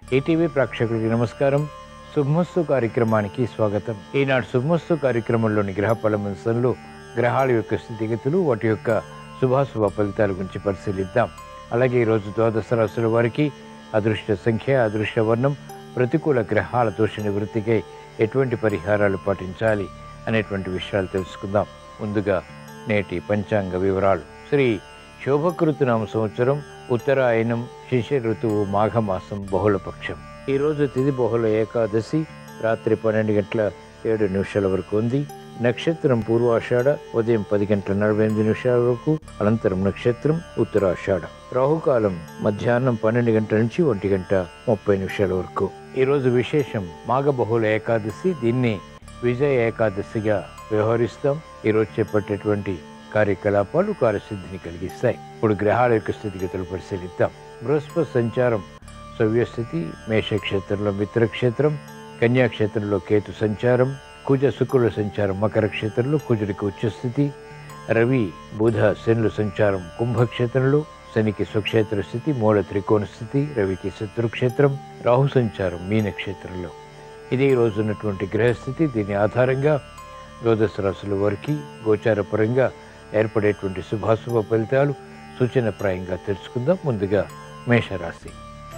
ETV ప్రేక్షకులకి నమస్కారం శుభమస్తు కార్యక్రమానికి స్వాగతం ఈనాడు శుభమస్తు కార్యక్రమంలోని గ్రహ పలమంశంలో గ్రహాల యొక్క స్థితిగతులు వాటి యొక్క శుభాశుభ ఫలితాల గురించి పరిశీలిద్దాం అలాగే ఈరోజు ద్వాదశ రాశుల వారికి అదృష్ట సంఖ్య అదృష్ట వర్ణం ప్రతికూల గ్రహాల దోష నివృత్తికై ఎటువంటి పరిహారాలు పాటించాలి అనేటువంటి విషయాలు తెలుసుకుందాం ముందుగా నేటి పంచాంగ వివరాలు శ్రీ శోభకృతునామ సంవత్సరం ఉత్తరాయణం శిశిర ఋతువు మాఘమాసం బహుళపక్షం ఈరోజు తిథి బహుళ ఏకాదశి రాత్రి పన్నెండు గంటల ఏడు నిమిషాల వరకు ఉంది నక్షత్రం పూర్వాషాఢ ఉదయం పది గంటల నలభై ఎనిమిది నిమిషాల వరకు అనంతరం నక్షత్రం ఉత్తరాషాఢ రాహుకాలం మధ్యాహ్నం పన్నెండు గంటల నుంచి ఒంటి గంట ముప్పై నిమిషాల వరకు ఈరోజు విశేషం మాఘ బహుళ ఏకాదశి దీన్ని విజయ ఏకాదశిగా వ్యవహరిస్తాం ఈరోజు చేపట్టేటువంటి కార్యకలాపాలు కార్యసిద్ధిని కలిగిస్తాయి ఇప్పుడు గ్రహాల యొక్క స్థితిగతులు పరిశీలిద్దాం బృహస్పతి సంచారం సవ్యస్థితి మేషక్షేత్రంలో మిత్రక్షేత్రం కన్యాక్షేత్రంలో కేతు సంచారం కుజ శుక్రుల సంచారం మకర క్షేత్రంలో కుజుడికి ఉచ్చస్థితి రవి బుధ శనుల సంచారం కుంభక్షేత్రంలో శనికి స్వక్షేత్ర స్థితి మూల త్రికోణ స్థితి రవికి శత్రుక్షేత్రం రాహు సంచారం మీనక్షేత్రంలో ఇది ఈ రోజు ఉన్నటువంటి గ్రహస్థితి దీని ఆధారంగా ద్వాదశ రాశుల వారికి గోచారపరంగా ఏర్పడేటువంటి శుభాశుభ ఫలితాలు సూచనప్రాయంగా తెలుసుకుందాం ముందుగా మేషరాశి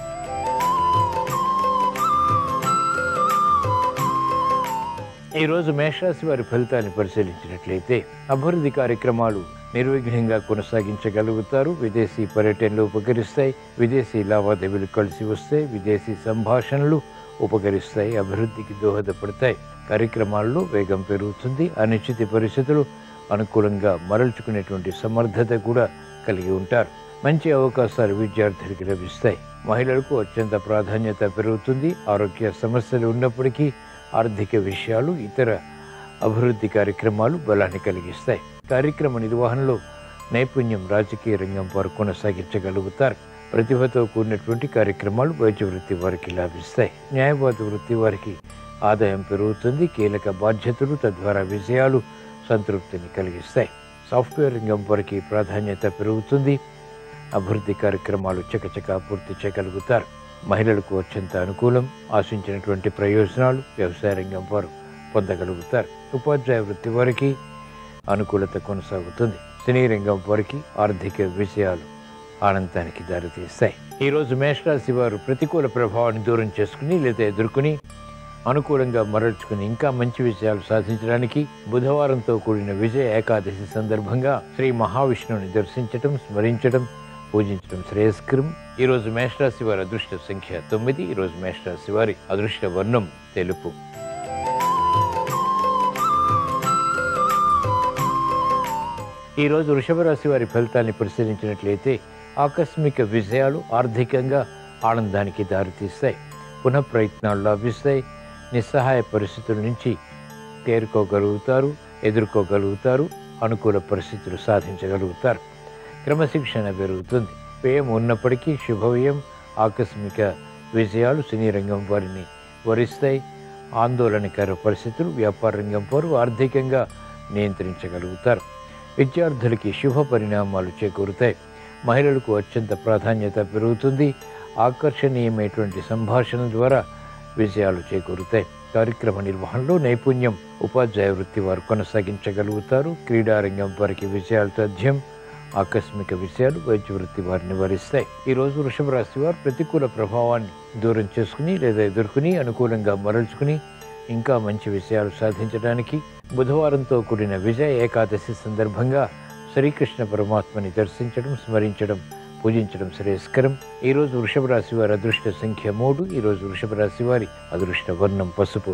ఈరోజు మేషరాశి వారి ఫలితాన్ని పరిశీలించినట్లయితే అభివృద్ధి కార్యక్రమాలు నిర్విఘ్నంగా కొనసాగించగలుగుతారు విదేశీ పర్యటనలు ఉపకరిస్తాయి విదేశీ లావాదేవీలు కలిసి వస్తాయి విదేశీ సంభాషణలు ఉపకరిస్తాయి అభివృద్ధికి దోహదపడతాయి కార్యక్రమాల్లో వేగం పెరుగుతుంది అనిశ్చిత పరిస్థితులు అనుకూలంగా మరల్చుకునేటువంటి సమర్థత కూడా కలిగి ఉంటారు మంచి అవకాశాలు విద్యార్థులకు లభిస్తాయి మహిళలకు అత్యంత ప్రాధాన్యత పెరుగుతుంది ఆరోగ్య సమస్యలు ఉన్నప్పటికీ ఆర్థిక విషయాలు ఇతర అభివృద్ధి కార్యక్రమాలు బలాన్ని కలిగిస్తాయి కార్యక్రమ నిర్వహణలో నైపుణ్యం రాజకీయ రంగం వారు కొనసాగించగలుగుతారు ప్రతిభతో కూడినటువంటి కార్యక్రమాలు వైద్య వృత్తి వారికి లాభిస్తాయి న్యాయవాద వృత్తి వారికి ఆదాయం పెరుగుతుంది కీలక బాధ్యతలు తద్వారా విజయాలు సంతృప్తిని కలిగిస్తాయి సాఫ్ట్వేర్ రంగం వారికి ప్రాధాన్యత పెరుగుతుంది అభివృద్ధి కార్యక్రమాలు చకచకా పూర్తి చేయగలుగుతారు మహిళలకు అత్యంత అనుకూలం ఆశించినటువంటి ప్రయోజనాలు వ్యవసాయ రంగం వారు పొందగలుగుతారు ఉపాధ్యాయ వృత్తి వారికి అనుకూలత కొనసాగుతుంది సినీ రంగం వారికి ఆర్థిక విషయాలు ఆనందానికి దారితీస్తాయి ఈరోజు మేషరాశి వారు ప్రతికూల ప్రభావాన్ని దూరం చేసుకుని లేదా ఎదుర్కొని అనుకూలంగా మరల్చుకుని ఇంకా మంచి విషయాలు సాధించడానికి బుధవారంతో కూడిన విజయ ఏకాదశి సందర్భంగా శ్రీ మహావిష్ణువుని దర్శించటం స్మరించడం పూజించడం శ్రేయస్కరం ఈరోజు మేషరాశి వారి అదృష్ట సంఖ్య తొమ్మిది ఈరోజు మేషరాశి వారి అదృష్ట వర్ణం తెలుపు ఈరోజు వృషభ రాశి వారి ఫలితాన్ని పరిశీలించినట్లయితే ఆకస్మిక విజయాలు ఆర్థికంగా ఆనందానికి దారితీస్తాయి పునః ప్రయత్నాలు లాభిస్తాయి నిస్సహాయ పరిస్థితుల నుంచి తేరుకోగలుగుతారు ఎదుర్కోగలుగుతారు అనుకూల పరిస్థితులు సాధించగలుగుతారు క్రమశిక్షణ పెరుగుతుంది వ్యయం ఉన్నప్పటికీ శుభవ్యయం ఆకస్మిక విజయాలు సినీ రంగం వారిని వరిస్తాయి ఆందోళనకర పరిస్థితులు వ్యాపార రంగం వారు ఆర్థికంగా నియంత్రించగలుగుతారు విద్యార్థులకి శుభ పరిణామాలు చేకూరుతాయి మహిళలకు అత్యంత ప్రాధాన్యత పెరుగుతుంది ఆకర్షణీయమైనటువంటి సంభాషణ ద్వారా విజయాలు చేకూరుతాయి కార్యక్రమ నిర్వహణలో నైపుణ్యం ఉపాధ్యాయ వృత్తి వారు కొనసాగించగలుగుతారు క్రీడారంగం వారికి విజయాలు తథ్యం ఆకస్మిక విషయాలు వైద్య వృత్తి వారిని వరిస్తాయి ఈ రోజు వృషభ రాశి వారు ప్రతికూల ప్రభావాన్ని దూరం చేసుకుని లేదా ఎదుర్కొని అనుకూలంగా మరల్చుకుని ఇంకా మంచి విషయాలు సాధించడానికి బుధవారంతో కూడిన విజయ ఏకాదశి సందర్భంగా శ్రీకృష్ణ పరమాత్మని దర్శించడం స్మరించడం పూజించడం శ్రేయస్కరం ఈ రోజు వృషభ రాశి వారి అదృష్ట సంఖ్య మూడు ఈ రోజు వృషభ రాశి వారి అదృష్ట వర్ణం పసుపు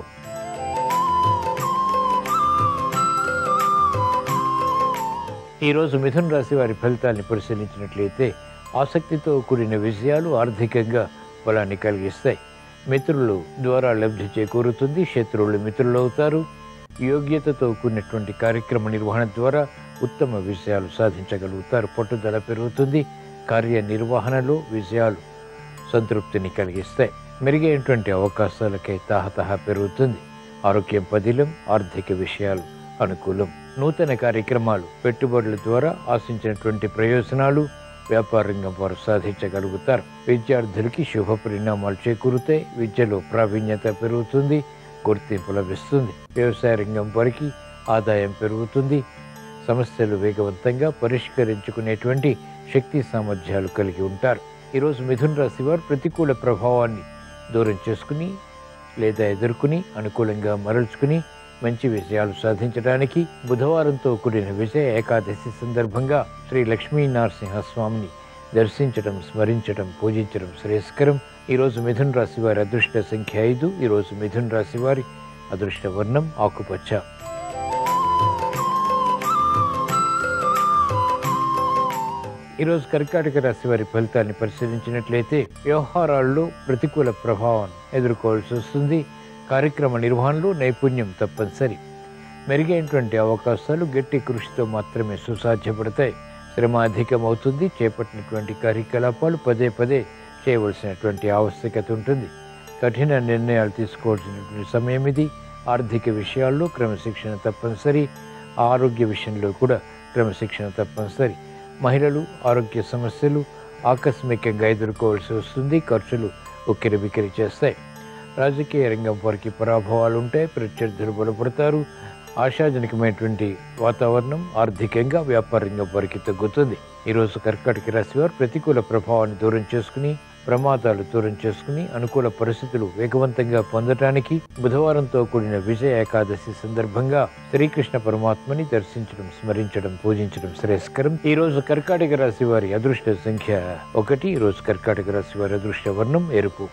ఈరోజు మిథున రాశి వారి ఫలితాన్ని పరిశీలించినట్లయితే ఆసక్తితో కూడిన విజయాలు ఆర్థికంగా బలాన్ని కలిగిస్తాయి మిత్రులు ద్వారా లబ్ధి చేకూరుతుంది శత్రువులు మిత్రులు అవుతారు యోగ్యతతో కూడినటువంటి కార్యక్రమ నిర్వహణ ద్వారా ఉత్తమ విజయాలు సాధించగలుగుతారు పట్టుదల పెరుగుతుంది కార్యనిర్వహణలో విజయాలు సంతృప్తిని కలిగిస్తాయి మెరుగైనటువంటి అవకాశాలకై తాహతహ పెరుగుతుంది ఆరోగ్యం పదిలం ఆర్థిక విషయాలు అనుకూలం నూతన కార్యక్రమాలు పెట్టుబడుల ద్వారా ఆశించినటువంటి ప్రయోజనాలు వ్యాపార రంగం వారు సాధించగలుగుతారు విద్యార్థులకి శుభ పరిణామాలు చేకూరుతాయి విద్యలో ప్రావీణ్యత పెరుగుతుంది గుర్తింపు లభిస్తుంది వ్యవసాయ రంగం వారికి ఆదాయం పెరుగుతుంది సమస్యలు వేగవంతంగా పరిష్కరించుకునేటువంటి శక్తి సామర్థ్యాలు కలిగి ఉంటారు ఈరోజు మిథున్ రాశి వారు ప్రతికూల ప్రభావాన్ని దూరం చేసుకుని లేదా ఎదుర్కొని అనుకూలంగా మరల్చుకుని మంచి విజయాలు సాధించడానికి బుధవారంతో కూడిన విజయ ఏకాదశి సందర్భంగా శ్రీ లక్ష్మీ నరసింహస్వామిని దర్శించడం స్మరించడం పూజించడం శ్రేయస్కరం ఈరోజు మిథున్ రాశి వారి అదృష్ట సంఖ్య ఐదు ఈరోజు మిథున్ రాశి వారి అదృష్ట వర్ణం ఆకుపచ్చ ఈరోజు కర్కాటక రాశి వారి ఫలితాన్ని పరిశీలించినట్లయితే వ్యవహారాల్లో ప్రతికూల ప్రభావం ఎదుర్కోవాల్సి వస్తుంది కార్యక్రమ నిర్వహణలో నైపుణ్యం తప్పనిసరి మెరుగైనటువంటి అవకాశాలు గట్టి కృషితో మాత్రమే సుసాధ్యపడతాయి శ్రమ అధికమవుతుంది చేపట్టినటువంటి కార్యకలాపాలు పదే పదే చేయవలసినటువంటి ఆవశ్యకత ఉంటుంది కఠిన నిర్ణయాలు తీసుకోవాల్సినటువంటి సమయం ఇది ఆర్థిక విషయాల్లో క్రమశిక్షణ తప్పనిసరి ఆరోగ్య విషయంలో కూడా క్రమశిక్షణ తప్పనిసరి మహిళలు ఆరోగ్య సమస్యలు ఆకస్మికంగా ఎదుర్కోవాల్సి వస్తుంది ఖర్చులు ఉక్కిరి బిక్కిరి చేస్తాయి రాజకీయ రంగం వారికి పరాభవాలు ఉంటాయి ప్రత్యర్థులు బలపడతారు ఆశాజనకమైనటువంటి వాతావరణం ఆర్థికంగా వ్యాపార రంగం వారికి తగ్గుతుంది ఈరోజు కర్కాటక రాశి వారు ప్రతికూల ప్రభావాన్ని దూరం చేసుకుని ప్రమాదాలు దూరం చేసుకుని అనుకూల పరిస్థితులు వేగవంతంగా పొందటానికి బుధవారంతో కూడిన విజయ ఏకాదశి సందర్భంగా శ్రీకృష్ణ పరమాత్మని దర్శించడం స్మరించడం పూజించడం శ్రేయస్కరం ఈ రోజు కర్కాటక రాశి వారి అదృష్ట సంఖ్య ఒకటి ఈ రోజు కర్కాటక రాశి వారి అదృష్ట వర్ణం ఎరుపు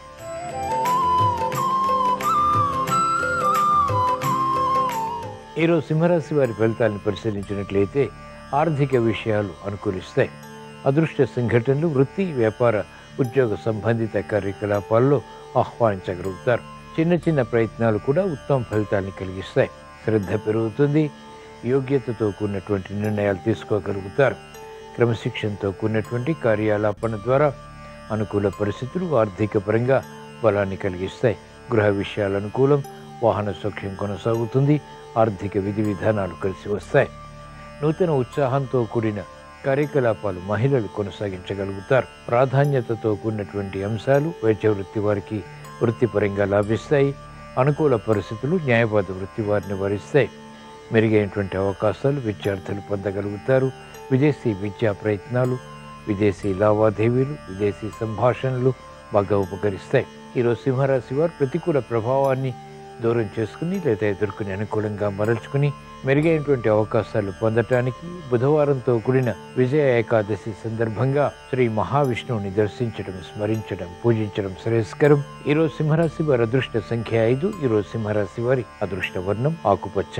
ఈరోజు సింహరాశి వారి ఫలితాలను పరిశీలించినట్లయితే ఆర్థిక విషయాలు అనుకూలిస్తాయి అదృష్ట సంఘటనలు వృత్తి వ్యాపార ఉద్యోగ సంబంధిత కార్యకలాపాల్లో ఆహ్వానించగలుగుతారు చిన్న చిన్న ప్రయత్నాలు కూడా ఉత్తమ ఫలితాన్ని కలిగిస్తాయి శ్రద్ధ పెరుగుతుంది యోగ్యతతో కూడినటువంటి నిర్ణయాలు తీసుకోగలుగుతారు క్రమశిక్షణతో కూడినటువంటి కార్యాలాపన ద్వారా అనుకూల పరిస్థితులు ఆర్థిక పరంగా బలాన్ని కలిగిస్తాయి గృహ విషయాల అనుకూలం వాహన సౌఖ్యం కొనసాగుతుంది ఆర్థిక విధి విధానాలు కలిసి వస్తాయి నూతన ఉత్సాహంతో కూడిన కార్యకలాపాలు మహిళలు కొనసాగించగలుగుతారు ప్రాధాన్యతతో కూడినటువంటి అంశాలు వైద్య వృత్తి వారికి వృత్తిపరంగా లాభిస్తాయి అనుకూల పరిస్థితులు న్యాయవాద వృత్తి వారిని వరిస్తాయి మెరుగైనటువంటి అవకాశాలు విద్యార్థులు పొందగలుగుతారు విదేశీ విద్యా ప్రయత్నాలు విదేశీ లావాదేవీలు విదేశీ సంభాషణలు బాగా ఉపకరిస్తాయి ఈరోజు సింహరాశి వారు ప్రతికూల ప్రభావాన్ని దూరం చేసుకుని లేదా ఎదుర్కొని అనుకూలంగా మరల్చుకుని మెరుగైనటువంటి అవకాశాలు పొందటానికి బుధవారంతో కూడిన విజయ ఏకాదశి సందర్భంగా శ్రీ మహావిష్ణువుని దర్శించడం స్మరించడం పూజించడం శ్రేయస్కరం ఈరోజు సింహరాశి వారి అదృష్ట సంఖ్య ఐదు ఈరోజు సింహరాశి వారి అదృష్ట వర్ణం ఆకుపచ్చ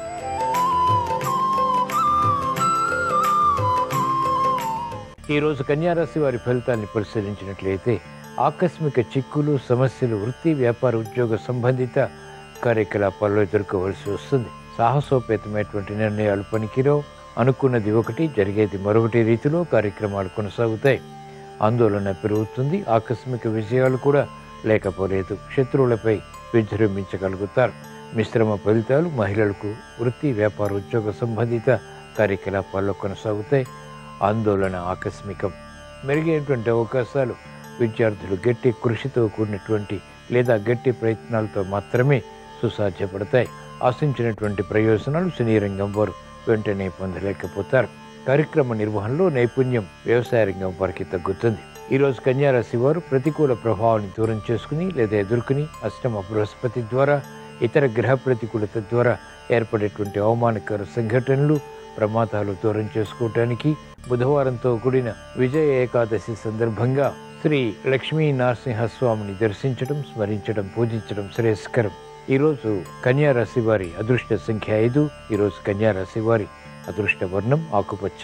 ఈరోజు కన్యారాశి వారి ఫలితాన్ని పరిశీలించినట్లయితే ఆకస్మిక చిక్కులు సమస్యలు వృత్తి వ్యాపార ఉద్యోగ సంబంధిత కార్యకలాపాల్లో ఎదుర్కోవలసి వస్తుంది సాహసోపేతమైనటువంటి నిర్ణయాలు పనికిరావు అనుకున్నది ఒకటి జరిగేది మరొకటి రీతిలో కార్యక్రమాలు కొనసాగుతాయి ఆందోళన పెరుగుతుంది ఆకస్మిక విజయాలు కూడా లేకపోలేదు శత్రువులపై విజృంభించగలుగుతారు మిశ్రమ ఫలితాలు మహిళలకు వృత్తి వ్యాపార ఉద్యోగ సంబంధిత కార్యకలాపాల్లో కొనసాగుతాయి ఆందోళన ఆకస్మికం మెరుగైనటువంటి అవకాశాలు విద్యార్థులు గట్టి కృషితో కూడినటువంటి లేదా గట్టి ప్రయత్నాలతో మాత్రమే సుసాధ్యపడతాయి ఆశించినటువంటి ప్రయోజనాలు సినీ రంగం వారు వెంటనే పొందలేకపోతారు కార్యక్రమ నిర్వహణలో నైపుణ్యం వ్యవసాయ రంగం వారికి తగ్గుతుంది ఈరోజు కన్యారాశి వారు ప్రతికూల ప్రభావాన్ని దూరం చేసుకుని లేదా ఎదుర్కొని అష్టమ బృహస్పతి ద్వారా ఇతర గ్రహ ప్రతికూలత ద్వారా ఏర్పడేటువంటి అవమానకర సంఘటనలు ప్రమాదాలు దూరం చేసుకోవటానికి బుధవారంతో కూడిన విజయ ఏకాదశి సందర్భంగా శ్రీ లక్ష్మీ నరసింహస్వామిని దర్శించడం స్మరించడం పూజించడం శ్రేయస్కరం ఈరోజు కన్యా రాశి వారి అదృష్ట సంఖ్య ఐదు ఈరోజు కన్యా రాశి వారి అదృష్ట వర్ణం ఆకుపచ్చ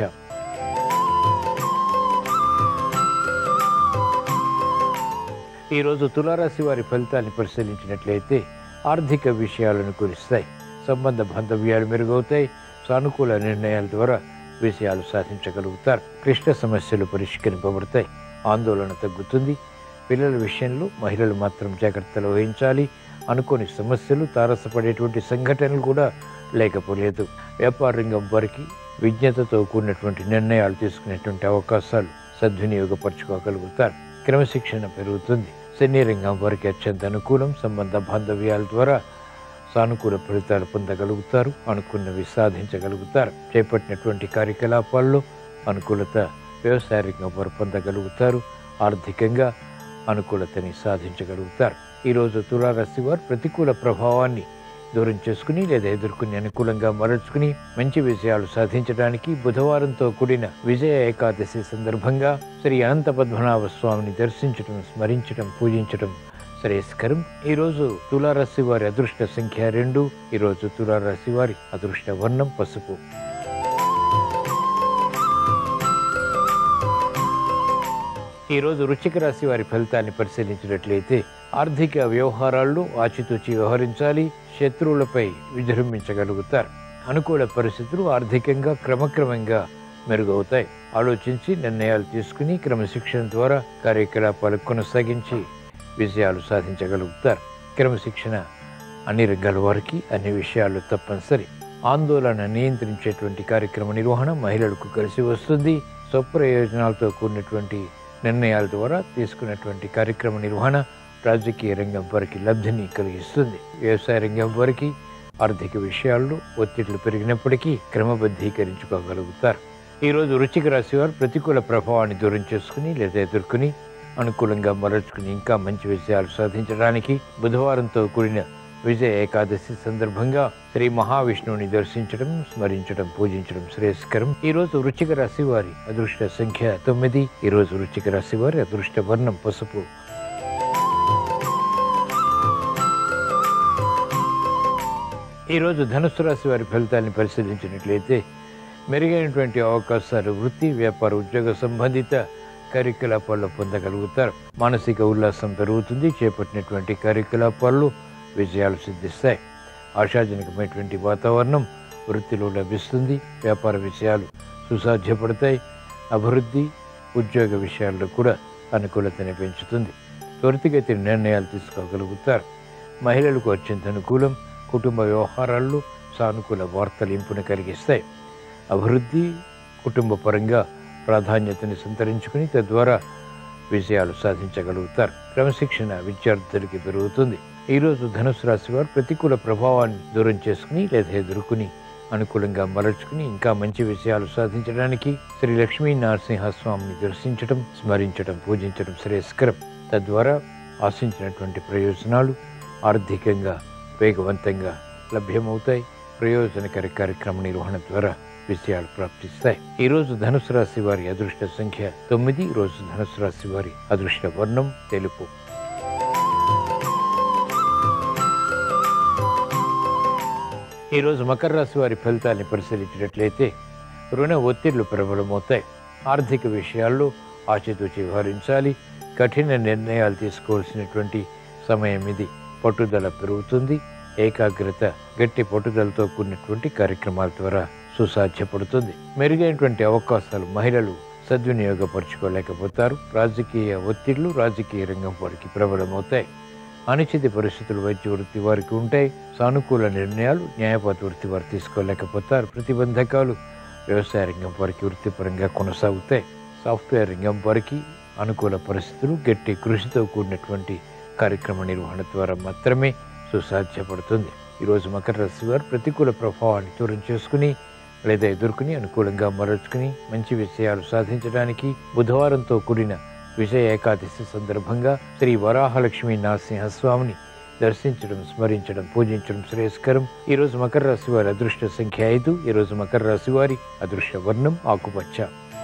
ఈరోజు తులారాశి వారి ఫలితాన్ని పరిశీలించినట్లయితే ఆర్థిక విషయాలను కురుస్తాయి సంబంధ బాంధవ్యాలు మెరుగవుతాయి సానుకూల నిర్ణయాల ద్వారా విషయాలు సాధించగలుగుతారు క్లిష్ట సమస్యలు పరిష్కరింపబడతాయి ఆందోళన తగ్గుతుంది పిల్లల విషయంలో మహిళలు మాత్రం జాగ్రత్తలు వహించాలి అనుకోని సమస్యలు తారసపడేటువంటి సంఘటనలు కూడా లేకపోలేదు వ్యాపార రంగం వారికి విజ్ఞతతో కూడినటువంటి నిర్ణయాలు తీసుకునేటువంటి అవకాశాలు సద్వినియోగపరచుకోగలుగుతారు క్రమశిక్షణ పెరుగుతుంది సినీ రంగం వారికి అత్యంత అనుకూలం సంబంధ బాంధవ్యాల ద్వారా సానుకూల ఫలితాలు పొందగలుగుతారు అనుకున్నవి సాధించగలుగుతారు చేపట్టినటువంటి కార్యకలాపాల్లో అనుకూలత వ్యవసాయ రంగం వారు పొందగలుగుతారు ఆర్థికంగా అనుకూలతని సాధించగలుగుతారు ఈరోజు తులారాశి వారు ప్రతికూల ప్రభావాన్ని దూరం చేసుకుని లేదా ఎదుర్కొని అనుకూలంగా మరల్చుకుని మంచి విజయాలు సాధించడానికి బుధవారంతో కూడిన విజయ ఏకాదశి సందర్భంగా శ్రీ అనంత పద్మనాభ స్వామిని దర్శించడం స్మరించడం పూజించడం శ్రేయస్కరం ఈరోజు తులారాశి వారి అదృష్ట సంఖ్య రెండు ఈరోజు తులారాశి వారి అదృష్ట వర్ణం పసుపు ఈరోజు వృశ్చిక రాశి వారి ఫలితాన్ని పరిశీలించినట్లయితే ఆర్థిక వ్యవహారాల్లో ఆచితూచి వ్యవహరించాలి శత్రువులపై విజృంభించగలుగుతారు అనుకూల పరిస్థితులు ఆర్థికంగా క్రమక్రమంగా మెరుగవుతాయి ఆలోచించి నిర్ణయాలు తీసుకుని క్రమశిక్షణ ద్వారా కార్యకలాపాలు కొనసాగించి విజయాలు సాధించగలుగుతారు క్రమశిక్షణ అన్ని రంగాల వారికి అన్ని విషయాల్లో తప్పనిసరి ఆందోళన నియంత్రించేటువంటి కార్యక్రమ నిర్వహణ మహిళలకు కలిసి వస్తుంది స్వప్రయోజనాలతో కూడినటువంటి నిర్ణయాల ద్వారా తీసుకున్నటువంటి కార్యక్రమ నిర్వహణ రాజకీయ రంగం వారికి లబ్ధిని కలిగిస్తుంది వ్యవసాయ రంగం వారికి ఆర్థిక విషయాల్లో ఒత్తిళ్లు పెరిగినప్పటికీ క్రమబద్ధీకరించుకోగలుగుతారు ఈరోజు వృశ్చిక రాశి వారు ప్రతికూల ప్రభావాన్ని దూరం చేసుకుని లేదా ఎదుర్కొని అనుకూలంగా మరల్చుకుని ఇంకా మంచి విజయాలు సాధించడానికి బుధవారంతో కూడిన విజయ ఏకాదశి సందర్భంగా శ్రీ మహావిష్ణువుని దర్శించడం స్మరించడం పూజించడం శ్రేయస్కరం ఈ రోజు వృశ్చిక రాశి వారి అదృష్ట సంఖ్య తొమ్మిది ఈ రోజు వృశ్చిక రాశి వారి అదృష్ట వర్ణం పసుపు ఈరోజు ధనుసు రాశి వారి ఫలితాన్ని పరిశీలించినట్లయితే మెరుగైనటువంటి అవకాశాలు వృత్తి వ్యాపార ఉద్యోగ సంబంధిత కార్యకలాపాల్లో పొందగలుగుతారు మానసిక ఉల్లాసం పెరుగుతుంది చేపట్టినటువంటి కార్యకలాపాల్లో విజయాలు సిద్ధిస్తాయి ఆశాజనకమైనటువంటి వాతావరణం వృత్తిలో లభిస్తుంది వ్యాపార విషయాలు సుసాధ్యపడతాయి అభివృద్ధి ఉద్యోగ విషయాల్లో కూడా అనుకూలతని పెంచుతుంది త్వరితగతి నిర్ణయాలు తీసుకోగలుగుతారు మహిళలకు అత్యంత అనుకూలం కుటుంబ వ్యవహారాల్లో సానుకూల వార్తలు ఇంపును కలిగిస్తాయి అభివృద్ధి కుటుంబ పరంగా ప్రాధాన్యతని సంతరించుకుని తద్వారా విజయాలు సాధించగలుగుతారు క్రమశిక్షణ విద్యార్థులకి పెరుగుతుంది ఈరోజు ధనుసు రాశి వారు ప్రతికూల ప్రభావాన్ని దూరం చేసుకుని లేదా ఎదుర్కొని అనుకూలంగా మరల్చుకుని ఇంకా మంచి విషయాలు సాధించడానికి శ్రీ లక్ష్మీ నరసింహస్వామిని దర్శించడం స్మరించడం పూజించడం శ్రేయస్కరం తద్వారా ఆశించినటువంటి ప్రయోజనాలు ఆర్థికంగా వేగవంతంగా లభ్యమవుతాయి ప్రయోజనకర కార్యక్రమ నిర్వహణ ద్వారా విజయాలు ప్రాప్తిస్తాయి ఈ రోజు ధనుసు రాశి వారి అదృష్ట సంఖ్య తొమ్మిది ఈ రోజు ధనుసు రాశి వారి అదృష్ట వర్ణం తెలుపు ఈరోజు మకర రాశి వారి ఫలితాన్ని పరిశీలించినట్లయితే రుణ ఒత్తిళ్లు ప్రబలమవుతాయి ఆర్థిక విషయాల్లో ఆచితూచి వ్యవహరించాలి కఠిన నిర్ణయాలు తీసుకోవాల్సినటువంటి సమయం ఇది పట్టుదల పెరుగుతుంది ఏకాగ్రత గట్టి పట్టుదలతో కూడినటువంటి కార్యక్రమాల ద్వారా సుసాధ్యపడుతుంది మెరుగైనటువంటి అవకాశాలు మహిళలు సద్వినియోగపరచుకోలేకపోతారు రాజకీయ ఒత్తిళ్లు రాజకీయ రంగం వారికి ప్రబలమవుతాయి అనిశ్చిత పరిస్థితులు వైద్య వృత్తి వారికి ఉంటాయి సానుకూల నిర్ణయాలు న్యాయపాత వృత్తి వారు తీసుకోలేకపోతారు ప్రతిబంధకాలు వ్యవసాయ రంగం వారికి వృత్తిపరంగా కొనసాగుతాయి సాఫ్ట్వేర్ రంగం వారికి అనుకూల పరిస్థితులు గట్టి కృషితో కూడినటువంటి కార్యక్రమ నిర్వహణ ద్వారా మాత్రమే సుసాధ్యపడుతుంది ఈరోజు మకర రాశి వారు ప్రతికూల ప్రభావాన్ని దూరం చేసుకుని లేదా ఎదుర్కొని అనుకూలంగా మరల్చుకుని మంచి విషయాలు సాధించడానికి బుధవారంతో కూడిన విజయ ఏకాదశి సందర్భంగా శ్రీ వరాహలక్ష్మి నరసింహస్వామిని దర్శించడం స్మరించడం పూజించడం శ్రేయస్కరం ఈ రోజు మకర రాశి వారి అదృష్ట సంఖ్య ఐదు ఈ రోజు మకర రాశి వారి అదృష్ట వర్ణం ఆకుపచ్చ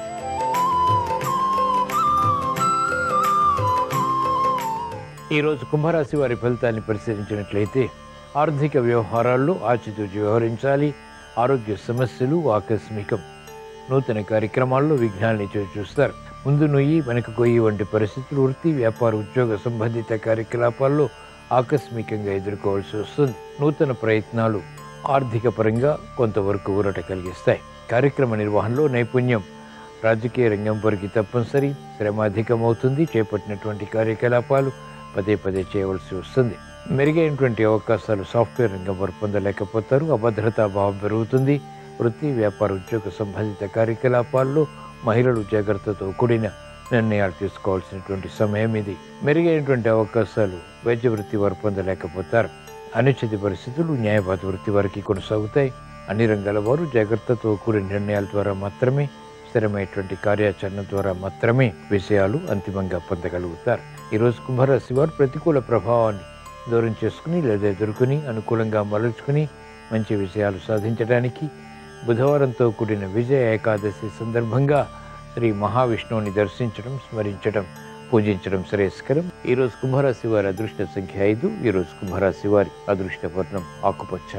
ఈ రోజు కుంభరాశి వారి ఫలితాన్ని పరిశీలించినట్లయితే ఆర్థిక వ్యవహారాల్లో ఆచితూచి వ్యవహరించాలి ఆరోగ్య సమస్యలు ఆకస్మికం నూతన కార్యక్రమాల్లో విఘ్నాల్ని చవి చూస్తారు ముందు నుయ్యి వెనక కొయ్యి వంటి పరిస్థితులు వృత్తి వ్యాపార ఉద్యోగ సంబంధిత కార్యకలాపాల్లో ఆకస్మికంగా ఎదుర్కోవాల్సి వస్తుంది నూతన ప్రయత్నాలు ఆర్థిక పరంగా కొంతవరకు ఊరట కలిగిస్తాయి కార్యక్రమ నిర్వహణలో నైపుణ్యం రాజకీయ రంగం వారికి తప్పనిసరి శ్రమ అధికమవుతుంది చేపట్టినటువంటి కార్యకలాపాలు పదే పదే చేయవలసి వస్తుంది మెరుగైనటువంటి అవకాశాలు సాఫ్ట్వేర్ రంగం వారు పొందలేకపోతారు అభద్రతా భావం పెరుగుతుంది వృత్తి వ్యాపార ఉద్యోగ సంబంధిత కార్యకలాపాల్లో మహిళలు జాగ్రత్తతో కూడిన నిర్ణయాలు తీసుకోవాల్సినటువంటి సమయం ఇది మెరుగైనటువంటి అవకాశాలు వైద్య వృత్తి వారు పొందలేకపోతారు అనుచిత పరిస్థితులు న్యాయవాద వృత్తి వారికి కొనసాగుతాయి అన్ని రంగాల వారు జాగ్రత్తతో కూడిన నిర్ణయాల ద్వారా మాత్రమే స్థిరమైనటువంటి కార్యాచరణ ద్వారా మాత్రమే విషయాలు అంతిమంగా పొందగలుగుతారు ఈరోజు కుంభరాశి వారు ప్రతికూల ప్రభావాన్ని దూరం చేసుకుని లేదా ఎదుర్కొని అనుకూలంగా మలుచుకుని మంచి విషయాలు సాధించడానికి బుధవారంతో కూడిన విజయ ఏకాదశి సందర్భంగా శ్రీ మహావిష్ణువుని దర్శించడం స్మరించడం పూజించడం శ్రేయస్కరం ఈరోజు కుంభరాశి వారి అదృష్ట సంఖ్య ఐదు ఈరోజు కుంభరాశి వారి అదృష్ట వర్ణం ఆకుపచ్చ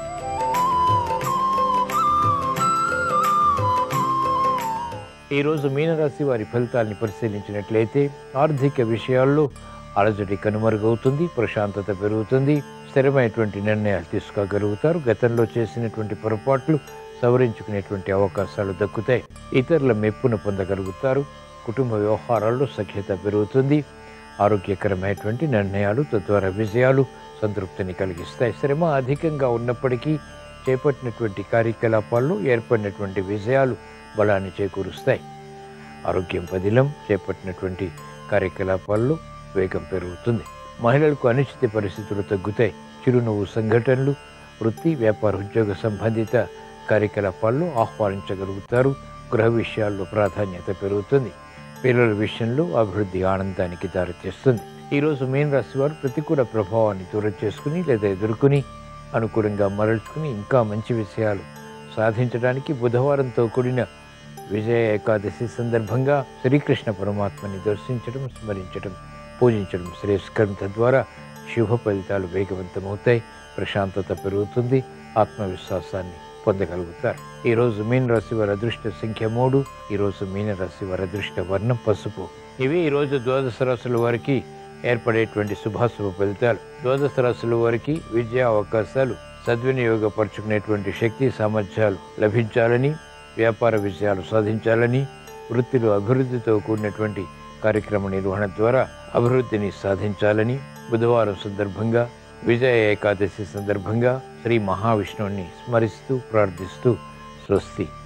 ఈరోజు మీనరాశి వారి ఫలితాల్ని పరిశీలించినట్లయితే ఆర్థిక విషయాల్లో అలజడి కనుమరుగవుతుంది ప్రశాంతత పెరుగుతుంది స్థిరమైనటువంటి నిర్ణయాలు తీసుకోగలుగుతారు గతంలో చేసినటువంటి పొరపాట్లు సవరించుకునేటువంటి అవకాశాలు దక్కుతాయి ఇతరుల మెప్పును పొందగలుగుతారు కుటుంబ వ్యవహారాల్లో సఖ్యత పెరుగుతుంది ఆరోగ్యకరమైనటువంటి నిర్ణయాలు తద్వారా విజయాలు సంతృప్తిని కలిగిస్తాయి శ్రమ అధికంగా ఉన్నప్పటికీ చేపట్టినటువంటి కార్యకలాపాల్లో ఏర్పడినటువంటి విజయాలు బలాన్ని చేకూరుస్తాయి ఆరోగ్యం పదిలం చేపట్టినటువంటి కార్యకలాపాల్లో వేగం పెరుగుతుంది మహిళలకు అనిశ్చిత పరిస్థితులు తగ్గుతాయి చిరునవ్వు సంఘటనలు వృత్తి వ్యాపార ఉద్యోగ సంబంధిత కార్యకలాపాల్లో ఆహ్వానించగలుగుతారు గృహ విషయాల్లో ప్రాధాన్యత పెరుగుతుంది పిల్లల విషయంలో అభివృద్ధి ఆనందానికి దారితీస్తుంది ఈరోజు మీన రాశి వారు ప్రతికూల ప్రభావాన్ని దూరం చేసుకుని లేదా ఎదుర్కొని అనుకూలంగా మరల్చుకుని ఇంకా మంచి విషయాలు సాధించడానికి బుధవారంతో కూడిన విజయ ఏకాదశి సందర్భంగా శ్రీకృష్ణ పరమాత్మని దర్శించడం స్మరించడం పూజించడం శ్రేయస్కరం తద్వారా శుభ ఫలితాలు వేగవంతమవుతాయి ప్రశాంతత పెరుగుతుంది ఆత్మవిశ్వాసాన్ని పొందగలుగుతారు ఈరోజు మీన రాశి వారి అదృష్ట సంఖ్య మూడు ఈరోజు మీన రాశి వారి అదృష్ట వర్ణం పసుపు ఇవి ఈరోజు ద్వాదశ రాశుల వారికి ఏర్పడేటువంటి శుభాశుభ ఫలితాలు ద్వాదశ రాశుల వారికి విద్యా అవకాశాలు సద్వినియోగపరుచుకునేటువంటి శక్తి సామర్థ్యాలు లభించాలని వ్యాపార విజయాలు సాధించాలని వృత్తిలో అభివృద్ధితో కూడినటువంటి కార్యక్రమ నిర్వహణ ద్వారా అభివృద్ధిని సాధించాలని బుధవారం సందర్భంగా విజయ ఏకాదశి సందర్భంగా శ్రీ మహావిష్ణువుని స్మరిస్తూ ప్రార్థిస్తూ స్వస్తి